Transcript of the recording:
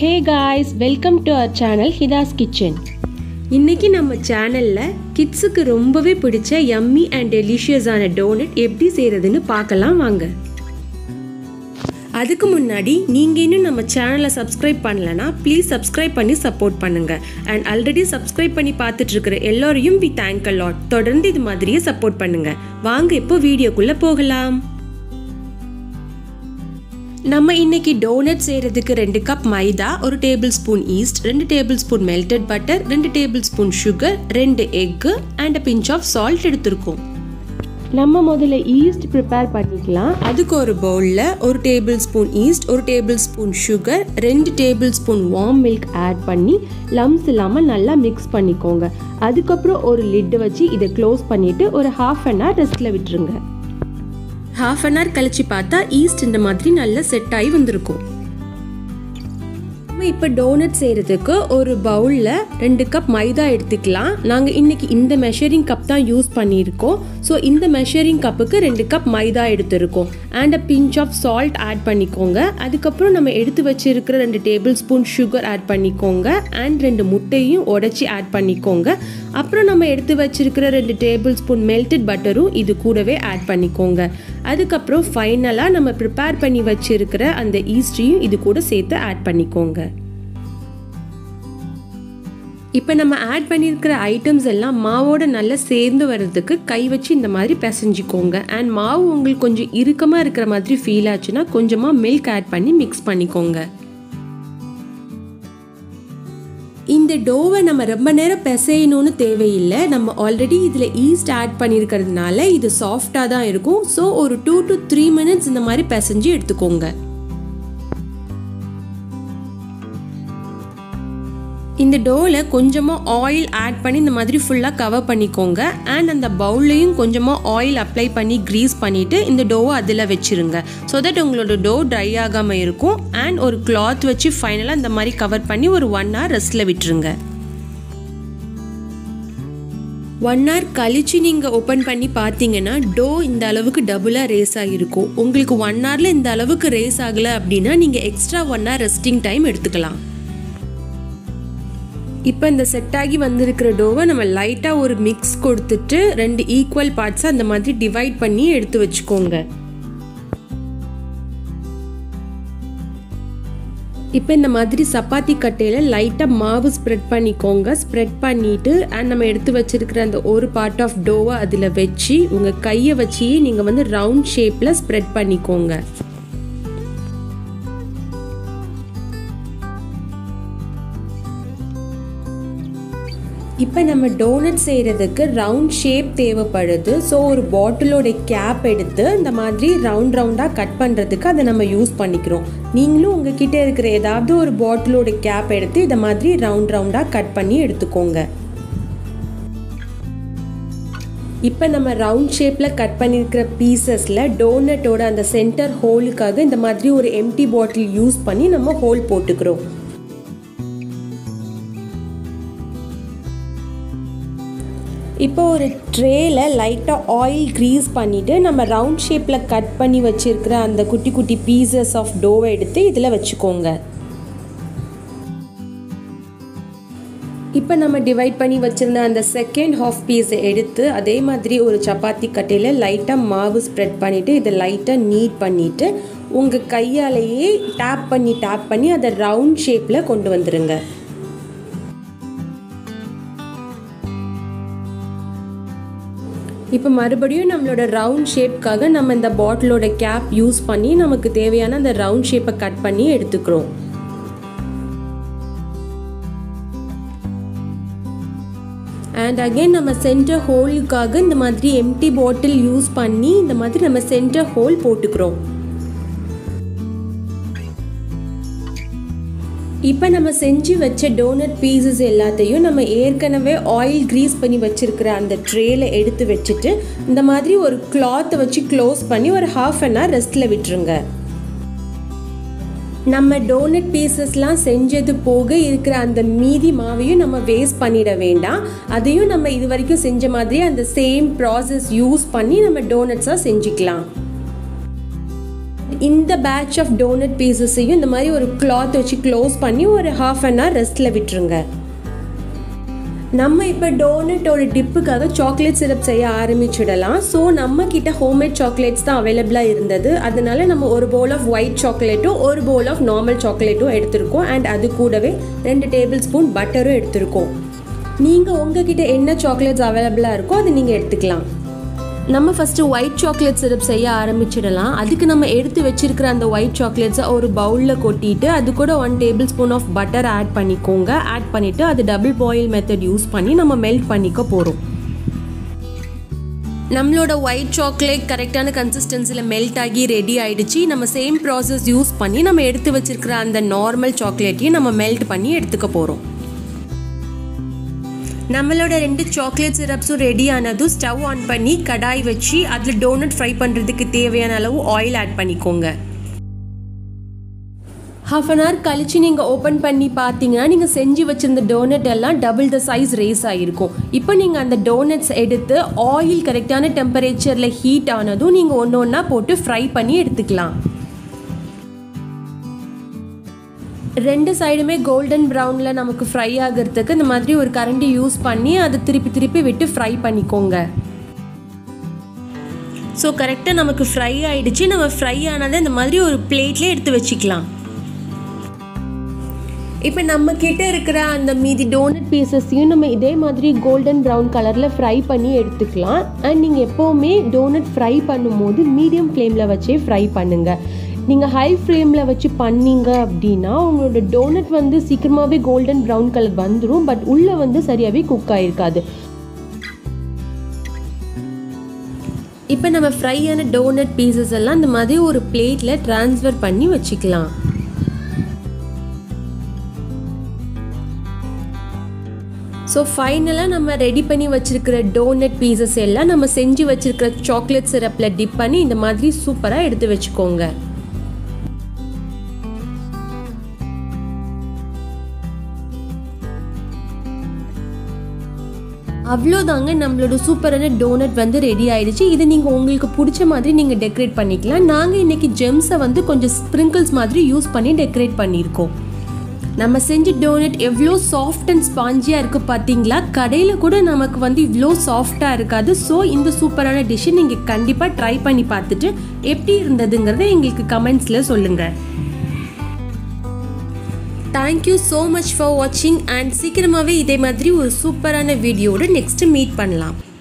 hey guys welcome to our channel Hitha's kitchen இன்னைக்கு நம்ம சேனலில் கிட்ஸுக்கு ரொம்பவே பிடிச்ச யம்மி அண்ட் டெலிஷியஸான டோனட் எப்படி செய்கிறதுன்னு பார்க்கலாம் வாங்க அதுக்கு முன்னாடி நீங்கள் இன்னும் நம்ம சேனலை சப்ஸ்கிரைப் பண்ணலனா ப்ளீஸ் சப்ஸ்கிரைப் பண்ணி சப்போர்ட் பண்ணுங்க அண்ட் ஆல்ரெடி சப்ஸ்கிரைப் பண்ணி பார்த்துட்டு இருக்கிற எல்லோரையும் வி தேங்க் அ லாட் தொடர்ந்து இது மாதிரியே சப்போர்ட் பண்ணுங்க வாங்க இப்போ வீடியோக்குள்ளே போகலாம் நம்ம இன்னைக்கு டோனட் செய்கிறதுக்கு ரெண்டு கப் மைதா ஒரு டேபிள் ஸ்பூன் ஈஸ்ட் ரெண்டு டேபிள் ஸ்பூன் மெல்டட் பட்டர் ரெண்டு டேபிள் ஸ்பூன் சுகர் ரெண்டு egg and a pinch of salt எடுத்திருக்கோம் நம்ம முதல்ல ஈஸ்ட் ப்ரிப்பேர் பண்ணிக்கலாம் அதுக்கு ஒரு பவுலில் ஒரு டேபிள் ஸ்பூன் ஈஸ்ட் ஒரு டேபிள் ஸ்பூன் சுகர் ரெண்டு table spoon warm milk add பண்ணி லம்ஸ் இல்லாமல் நல்லா மிக்ஸ் பண்ணிக்கோங்க அதுக்கப்புறம் ஒரு லிட்டு வச்சு இதை க்ளோஸ் பண்ணிவிட்டு ஒரு ஹாஃப் அன் ஹவர் ரெஸ்ட்டில் விட்டுருங்க ஹாஃப் அன் ஹவர் கழிச்சு பார்த்தா ஈஸ்ட் இந்த மாதிரி நல்லா செட் ஆகி வந்திருக்கும் நம்ம இப்போ டோனட் செய்கிறதுக்கு ஒரு பவுலில் ரெண்டு கப் மைதா எடுத்துக்கலாம் நாங்கள் இன்னைக்கு இந்த மெஷரிங் கப் தான் யூஸ் பண்ணியிருக்கோம் ஸோ இந்த மெஷரிங் கப்புக்கு ரெண்டு கப் மைதா எடுத்திருக்கோம் and a pinch of salt add பண்ணிக்கோங்க அதுக்கப்புறம் நம்ம எடுத்து வச்சிருக்கிற ரெண்டு டேபிள் ஸ்பூன் சுகர் ஆட் பண்ணிக்கோங்க அண்ட் ரெண்டு முட்டையும் உடச்சி ஆட் பண்ணிக்கோங்க அப்புறம் நம்ம எடுத்து வச்சிருக்கிற ரெண்டு டேபிள் ஸ்பூன் மெல்டட் பட்டரும் இது கூடவே ஆட் பண்ணிக்கோங்க அதுக்கப்புறம் ஃபைனலாக நம்ம ப்ரிப்பேர் பண்ணி வச்சிருக்கிற அந்த ஈஸ்டையும் இது கூட சேர்த்து ஆட் பண்ணிக்கோங்க இப்போ நம்ம ஆட் பண்ணியிருக்கிற ஐட்டம்ஸ் எல்லாம் மாவோட நல்லா சேர்ந்து வர்றதுக்கு கை வச்சு இந்த மாதிரி பிசைஞ்சிக்கோங்க அண்ட் மாவு உங்களுக்கு கொஞ்சம் இறுக்கமாக இருக்கிற மாதிரி ஃபீல் ஆச்சுன்னா கொஞ்சமாக மில்க் ஆட் பண்ணி மிக்ஸ் பண்ணிக்கோங்க இந்த டோவை நம்ம ரொம்ப நேரம் பிசையணும்னு தேவையில்லை நம்ம ஆல்ரெடி இதில் ஈஸ்ட் ஆட் பண்ணியிருக்கிறதுனால இது சாஃப்டாக தான் இருக்கும் ஸோ ஒரு டூ டு த்ரீ மினிட்ஸ் இந்த மாதிரி பிசைஞ்சு எடுத்துக்கோங்க இந்த டோவில் கொஞ்சமாக ஆயில் ஆட் பண்ணி இந்த மாதிரி ஃபுல்லாக கவர் பண்ணிக்கோங்க அண்ட் அந்த பவுல்லையும் கொஞ்சமாக ஆயில் அப்ளை பண்ணி க்ரீஸ் பண்ணிவிட்டு இந்த டோவை அதில் வச்சுருங்க ஸோ தட் உங்களோட டோ ட்ரை ஆகாமல் இருக்கும் அண்ட் ஒரு கிளாத் வச்சு ஃபைனலாக இந்த மாதிரி கவர் பண்ணி ஒரு ஒன் ஹவர் ரெஸ்ட்டில் விட்டுருங்க ஒன் ஹவர் கழிச்சு நீங்கள் ஓப்பன் பண்ணி பார்த்தீங்கன்னா டோ இந்த அளவுக்கு டபுளாக ரேஸ் ஆகிருக்கும் உங்களுக்கு ஒன் ஹவரில் இந்த அளவுக்கு ரேஸ் ஆகலை அப்படின்னா நீங்கள் extra one hour resting time எடுத்துக்கலாம் இப்போ இந்த செட் ஆகி வந்திருக்கிற டோவை நம்ம லைட்டாக ஒரு மிக்ஸ் கொடுத்துட்டு ரெண்டு ஈக்குவல் பார்ட்ஸை அந்த மாதிரி டிவைட் பண்ணி எடுத்து வச்சுக்கோங்க இப்போ இந்த மாதிரி சப்பாத்தி கட்டையில் லைட்டாக மாவு ஸ்ப்ரெட் பண்ணிக்கோங்க ஸ்ப்ரெட் பண்ணிவிட்டு அண்ட் நம்ம எடுத்து வச்சிருக்கிற அந்த ஒரு பார்ட் ஆஃப் டோவை அதில் வச்சு உங்கள் கையை வச்சு நீங்கள் வந்து ரவுண்ட் ஷேப்பில் ஸ்ப்ரெட் பண்ணிக்கோங்க இப்போ நம்ம டோனட் செய்கிறதுக்கு ரவுண்ட் ஷேப் தேவைப்படுது ஸோ ஒரு பாட்டிலோட கேப் எடுத்து இந்த மாதிரி ரவுண்ட் ரவுண்டாக கட் பண்ணுறதுக்கு அதை நம்ம யூஸ் பண்ணிக்கிறோம் நீங்களும் உங்ககிட்ட இருக்கிற ஏதாவது ஒரு பாட்டிலோட கேப் எடுத்து இதை மாதிரி ரவுண்ட் ரவுண்டாக கட் பண்ணி எடுத்துக்கோங்க இப்போ நம்ம ரவுண்ட் ஷேப்பில் கட் பண்ணியிருக்கிற பீசஸில் டோனட்டோட அந்த சென்டர் ஹோலுக்காக இந்த மாதிரி ஒரு எம்டி பாட்டில் யூஸ் பண்ணி நம்ம ஹோல் போட்டுக்கிறோம் இப்போ ஒரு ட்ரேயில் லைட்டாக ஆயில் க்ரீஸ் பண்ணிவிட்டு நம்ம ரவுண்ட் ஷேப்பில் கட் பண்ணி வச்சுருக்கிற அந்த குட்டி குட்டி பீசஸ் ஆஃப் டோவை எடுத்து இதில் வச்சுக்கோங்க இப்போ நம்ம டிவைட் பண்ணி வச்சுருந்த அந்த செகண்ட் ஹாஃப் பீஸை எடுத்து அதே மாதிரி ஒரு சப்பாத்தி கட்டையில் லைட்டாக மாவு ஸ்ப்ரெட் பண்ணிவிட்டு இதை லைட்டாக நீட் பண்ணிவிட்டு உங்கள் கையாலேயே டேப் பண்ணி டேப் பண்ணி அதை ரவுண்ட் ஷேப்பில் கொண்டு வந்துடுங்க இப்போ மறுபடியும் நம்மளோட ரவுண்ட் ஷேப்க்காக நம்ம இந்த பாட்டிலோட கேப் யூஸ் பண்ணி நமக்கு தேவையான அந்த ரவுண்ட் ஷேப்பை கட் பண்ணி எடுத்துக்கிறோம் அண்ட் அகைன் நம்ம சென்டர் ஹோலுக்காக இந்த மாதிரி எம்டி பாட்டில் யூஸ் பண்ணி இந்த மாதிரி நம்ம சென்டர் ஹோல் போட்டுக்கிறோம் இப்போ நம்ம செஞ்சு வச்ச டோனட் பீசஸ் எல்லாத்தையும் நம்ம ஏற்கனவே ஆயில் க்ரீஸ் பண்ணி வச்சுருக்கிற அந்த ட்ரேல எடுத்து வச்சுட்டு இந்த மாதிரி ஒரு கிளாத்தை வச்சு க்ளோஸ் பண்ணி ஒரு ஹாஃப் அன் ஹவர் ரெஸ்ட்டில் விட்டுருங்க நம்ம டோனட் பீசஸ்லாம் செஞ்சது போக இருக்கிற அந்த மீதி மாவையும் நம்ம வேஸ்ட் பண்ணிட வேண்டாம் அதையும் நம்ம இது வரைக்கும் செஞ்ச மாதிரி அந்த சேம் ப்ராசஸ் யூஸ் பண்ணி நம்ம டோனட்ஸாக செஞ்சுக்கலாம் இந்த பேட்ச் ஆஃப் டோனட் பீசஸையும் இந்த மாதிரி ஒரு கிளாத் வச்சு க்ளோஸ் பண்ணி ஒரு ஹாஃப் அன் ஹவர் ரெஸ்ட்டில் விட்டுருங்க நம்ம இப்போ டோனட்டோட டிப்புக்காக சாக்லேட் சிரப் செய்ய ஆரம்பிச்சிடலாம் ஸோ நம்ம கிட்ட ஹோம்மேட் சாக்லேட்ஸ் தான் அவைலபிளாக இருந்தது அதனால நம்ம ஒரு பவுல் ஆஃப் ஒயிட் சாக்லேட்டும் ஒரு பவுல் ஆஃப் நார்மல் சாக்லேட்டும் எடுத்திருக்கோம் அண்ட் அது கூடவே ரெண்டு டேபிள் ஸ்பூன் பட்டரும் எடுத்திருக்கோம் நீங்கள் உங்ககிட்ட என்ன சாக்லேட்ஸ் அவைலபிளாக இருக்கோ அதை நீங்கள் எடுத்துக்கலாம் நம்ம ஃபஸ்ட்டு ஒயிட் சாக்லேட் சிரப் செய்ய ஆரம்பிச்சிடலாம் அதுக்கு நம்ம எடுத்து வச்சிருக்கிற அந்த ஒயிட் சாக்லேட்ஸை ஒரு பவுலில் கொட்டிட்டு அது கூட one table spoon of butter add பண்ணிக்கோங்க ஆட் பண்ணிவிட்டு அது டபுள் பாயில் மெத்தட் யூஸ் பண்ணி நம்ம மெல்ட் பண்ணிக்க போகிறோம் நம்மளோட ஒயிட் சாக்லேட் கரெக்டான கன்சிஸ்டன்சியில் மெல்ட் ஆகி ரெடி ஆயிடுச்சு நம்ம சேம் ப்ராசஸ் யூஸ் பண்ணி நம்ம எடுத்து வச்சிருக்கிற அந்த நார்மல் சாக்லேட்டையும் நம்ம மெல்ட் பண்ணி எடுத்துக்க போகிறோம் நம்மளோட ரெண்டு சாக்லேட் சிரப்ஸும் ரெடி ஆனதும் ஸ்டவ் ஆன் பண்ணி கடாய் வச்சு அதில் டோனட் ஃப்ரை பண்ணுறதுக்கு தேவையான அளவு ஆயில் ஆட் பண்ணிக்கோங்க ஹாஃப் அன் ஹவர் கழிச்சு நீங்கள் ஓப்பன் பண்ணி பார்த்தீங்கன்னா நீங்கள் செஞ்சு வச்சிருந்த டோனட் எல்லாம் டபுள் த சைஸ் ரேஸ் ஆகிருக்கும் இப்போ நீங்கள் அந்த டோனட்ஸ் எடுத்து ஆயில் கரெக்டான டெம்பரேச்சரில் ஹீட் ஆனதும் நீங்கள் ஒன்று ஒன்றா போட்டு ஃப்ரை பண்ணி எடுத்துக்கலாம் ரெண்டு சைடுமே கோல்டன் ப்ரௌனில் நமக்கு ஃப்ரை ஆகிறதுக்கு இந்த மாதிரி ஒரு கரண்டி யூஸ் பண்ணி அதை திருப்பி திருப்பி விட்டு ஃப்ரை பண்ணிக்கோங்க ஸோ கரெக்டாக நமக்கு ஃப்ரை ஆயிடுச்சு நம்ம ஃப்ரை ஆனதை இந்த மாதிரி ஒரு பிளேட்லேயே எடுத்து வச்சுக்கலாம் இப்போ நம்ம கிட்ட இருக்கிற அந்த மீதி டோனட் பீசஸையும் நம்ம இதே மாதிரி கோல்டன் ப்ரௌன் கலரில் ஃப்ரை பண்ணி எடுத்துக்கலாம் அண்ட் நீங்கள் எப்போவுமே டோனட் ஃப்ரை பண்ணும்போது மீடியம் ஃப்ளேமில் வச்சே ஃப்ரை பண்ணுங்கள் நீங்கள் ஹை ஃப்ளேமில் வச்சு பண்ணீங்க அப்படின்னா உங்களோட டோனட் வந்து சீக்கிரமாகவே கோல்டன் ப்ரௌன் கலர் வந்துடும் பட் உள்ளே வந்து சரியாகவே குக் ஆகிருக்காது இப்போ நம்ம ஃப்ரையான டோனட் பீசஸ் எல்லாம் இந்த மாதிரி ஒரு பிளேட்டில் ட்ரான்ஸ்ஃபர் பண்ணி வச்சுக்கலாம் ஸோ ஃபைனலாக நம்ம ரெடி பண்ணி வச்சுருக்கிற டோனட் பீசஸ் எல்லாம் நம்ம செஞ்சு வச்சுருக்கிற சாக்லேட் சிரப்பில் டிப் பண்ணி இந்த மாதிரி சூப்பராக எடுத்து வச்சுக்கோங்க அவ்வளோதாங்க நம்மளோட சூப்பரான டோனட் வந்து ரெடி ஆயிடுச்சு இது நீங்கள் உங்களுக்கு பிடிச்ச மாதிரி நீங்கள் டெக்கரேட் பண்ணிக்கலாம் நாங்கள் இன்றைக்கி ஜெம்ஸை வந்து கொஞ்சம் ஸ்ப்ரிங்கிள்ஸ் மாதிரி யூஸ் பண்ணி டெக்கரேட் பண்ணியிருக்கோம் நம்ம செஞ்ச டோனட் எவ்வளோ சாஃப்ட் அண்ட் ஸ்பாஞ்சியாக இருக்குது பார்த்தீங்களா கடையில் கூட நமக்கு வந்து இவ்வளோ சாஃப்டாக இருக்காது ஸோ இந்த சூப்பரான டிஷ்ஷை நீங்கள் கண்டிப்பாக ட்ரை பண்ணி பார்த்துட்டு எப்படி இருந்ததுங்கிறத எங்களுக்கு கமெண்ட்ஸில் சொல்லுங்கள் தேங்க்யூ ஸோ மச் ஃபார் வாட்சிங் அண்ட் சீக்கிரமாகவே இதே மாதிரி ஒரு சூப்பரான வீடியோவோட நெக்ஸ்ட்டு மீட் பண்ணலாம்